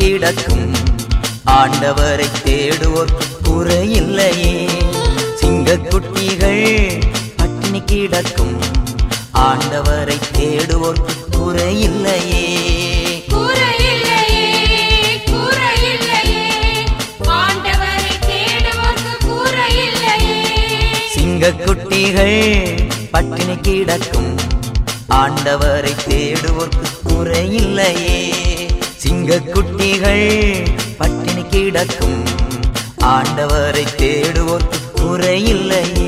கிடக்கும் ஆண்டவரை தேடுவோர்க்கு குறையில்லையே சிங்கக்குட்டிகள் பட்டினி கிடக்கும் ஆண்டவரை தேடுவோர்க்கு குறையில்லையே குறையில்லையே குறையில்லையே ஆண்டவரை தேடுவோர்க்கு குறையில்லையே சிங்கக்குட்டிகள் பட்டினி கிடக்கும் ஆண்டவரை தேடுவோர்க்கு குறையில்லையே சிங்கக்குட்டிகள் பட்டினி கிடக்கும் ஆண்டவரை தேடுவோர்க்கு குறையில்லையே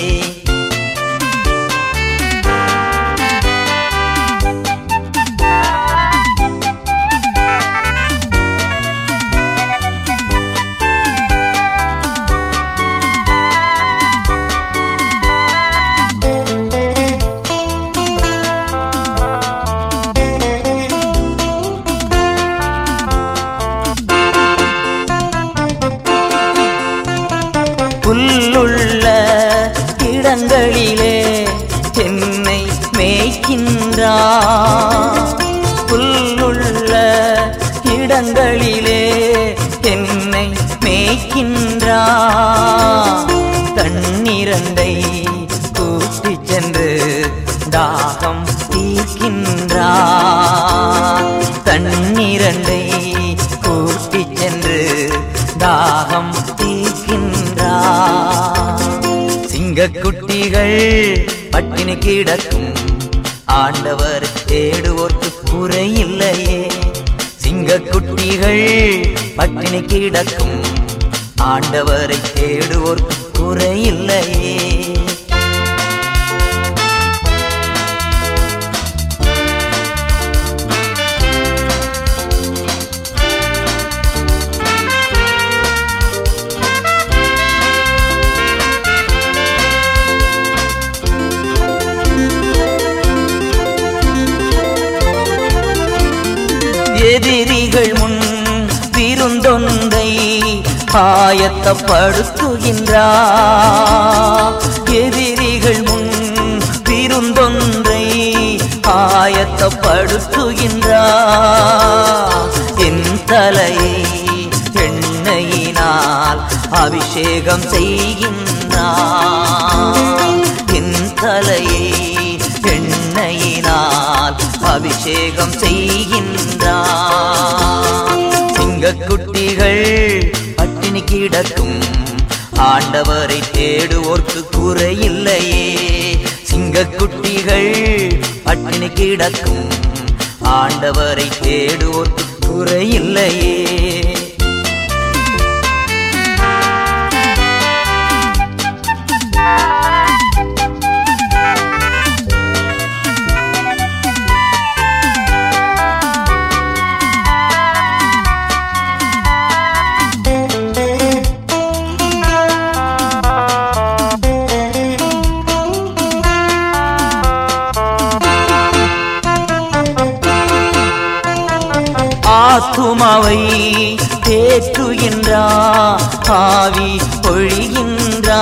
புல்லுள்ள இடங்களிலே என்னை மேய்க்கின்றார் புல்லுள்ள இடங்களிலே என்னை மேய்க்கின்றார் தண்ணீரண்டை கூட்டிச் சென்று தாகம் தீர்க்கின்றார் தண்ணீரண்டை கூட்டிச் சென்று தாகம் தீர்க்கின்றார் சிங்கக்குட்டிகள் பட்டினி கிடக்கும் ஆண்டவர் தேடுவோர்க்கு குறையில்லையே சிங்கக்குட்டிகள் பட்டினி கிடக்கும் ஆண்டவரை தேடுவோர்க்கு குறையில்லையே எதிரிகள் முன் விருந்தொன்றை ஆயத்தப்படுத்துகின்றார் எதிரிகள் முன் விருந்தொன்றை ஆயத்தப்படுத்துகின்றார் என் தலையை எண்ணெயினால் அபிஷேகம் செய்கின்றார் என் தலையை எண்ணெயினால் அபிஷேகம் செய்கின்றார் சிங்கக்குட்டிகள் பட்டினி கிடக்கும் ஆண்டவரை தேடுவோர்க்கு குறையில்லையே சிங்கக்குட்டிகள் பட்டினி கிடக்கும் ஆண்டவரை தேடுவோர்க்கு குறையில்லையே ஆத்துமாவை தேற்றுகின்றா ஆவி பொழிகின்றா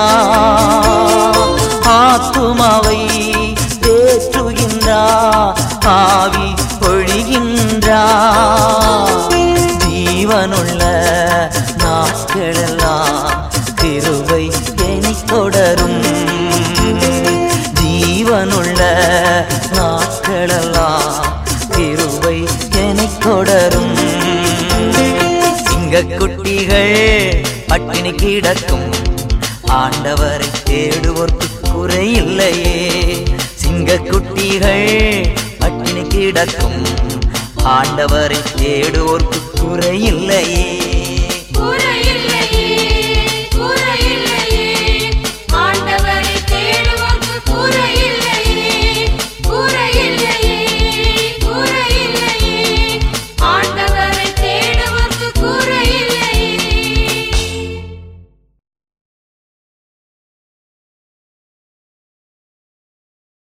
ஆத்துமாவை தேற்றுகின்றா ஆவி பொழிகின்றா ஜீவனுள்ள நாட்களெல்லாம் கிருபை என்னை தொடரும் ஜீவனுள்ள நாட்களெல்லாம் கிருபை என்னை தொடரும் சிங்கக்குட்டிகள் பட்டினி கிடக்கும் ஆண்டவரை தேடுவோர்க்கு குறையில்லையே சிங்கக்குட்டிகள் பட்டினி கிடக்கும் ஆண்டவரை தேடுவோர்க்கு குறையில்லையே